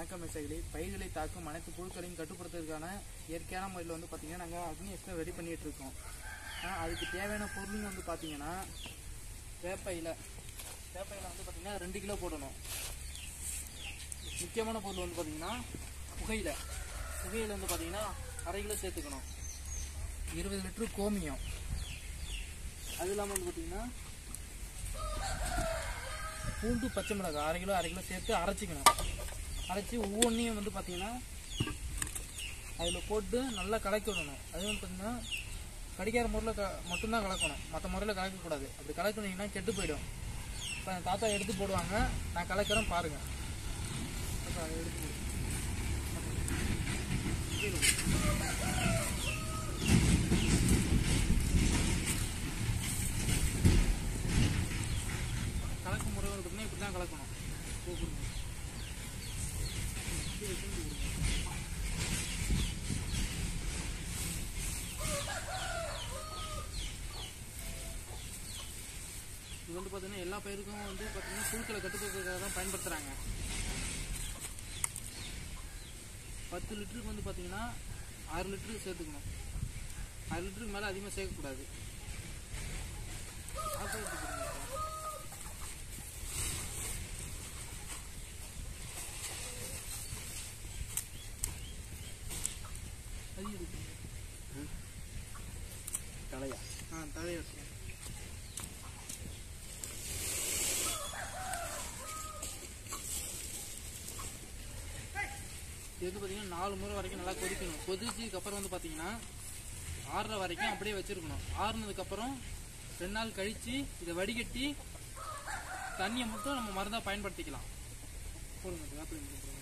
வணக்கம் விவசாயிகளே பயிர்களை தாக்கும் அனைத்து புழுக்களையும் கட்டுப்படுத்துறதுக்கான இயற்கையான முறையில் வந்து பார்த்தீங்கன்னா நாங்கள் அக்னி எக்ஸ்ட்ரா ரெடி பண்ணிட்டு இருக்கோம் ஆ, அதுக்கு தேவையான பொருளுங்க வந்து பார்த்தீங்கன்னா வேப்பையில் வேப்பையில் வந்து பார்த்தீங்கன்னா ரெண்டு கிலோ போடணும் முக்கியமான பொருள் வந்து பார்த்தீங்கன்னா புகையில புகையில வந்து பார்த்தீங்கன்னா அரை கிலோ சேர்த்துக்கணும் இருபது லிட்டரு கோமியம் அது இல்லாமல் வந்து பார்த்தீங்கன்னா பூண்டு பச்சை மிளகாய் அரை கிலோ அரை கிலோ சேர்த்து அரைச்சிக்கணும் அரைச்சி ஒவ்வொன்றையும் வந்து பார்த்தீங்கன்னா அதில் போட்டு நல்லா கலக்கி விடணும் அது வந்து பார்த்தீங்கன்னா கடிக்கார முறையில் க மட்டும்தான் கலக்கணும் மற்ற முறையில் கலக்கக்கூடாது அப்படி கலக்குனீங்கன்னா கெட்டு போயிடும் இப்போ என் தாத்தா எடுத்து போடுவாங்க நான் கலக்கிறேன் பாருங்கள் தாத்தா எடுத்து போடு. கலக்கும் முறை வந்து பார்த்தீங்கன்னா இப்படி தான் கலக்கணும் கூப்பிடுங்க இது வந்து பார்த்தீங்கன்னா எல்லா பயிருக்கும் வந்து பார்த்தீங்கன்னா புழுக்களை கட்டுப்படுத்துறதுக்காக தான் பயன்படுத்துகிறாங்க பத்து லிட்டருக்கு வந்து பார்த்தீங்கன்னா ஆறு லிட்டருக்கு சேர்த்துக்கணும் ஆறு லிட்டருக்கு மேலே அதிகமாக சேர்க்கக்கூடாது ஆட்டோ எடுத்துக்கிறீங்க இப்போ. அது இருக்கு தலையா ஆ தலையை வச்சுக்கோங்க இது வந்து பார்த்தீங்கன்னா நாலு முறை வரைக்கும் நல்லா கொதிக்கணும் கொதிச்சதுக்கு அப்புறம் வந்து பார்த்தீங்கன்னா ஆறுற வரைக்கும் அப்படியே வச்சிருக்கணும் ஆறுனதுக்கப்புறம் ரெண்டு நாள் கழித்து இதை வடிகட்டி தண்ணியை மட்டும் நம்ம மருந்தாக பயன்படுத்திக்கலாம் போடுங்க இது வேப்பிலை மருந்து போடுங்க.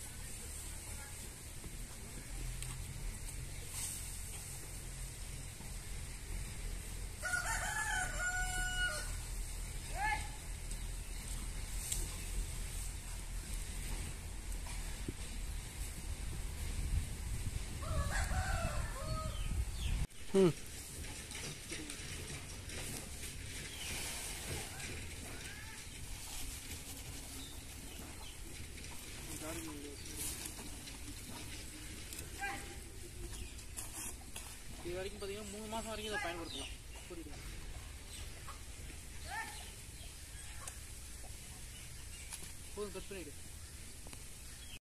ம் இது வரைக்கும் பார்த்தீங்கன்னா மூணு மாதம் வரைக்கும் இதை பயன்படுத்தலாம் புரியுது போதும் கட் பண்ணிவிடு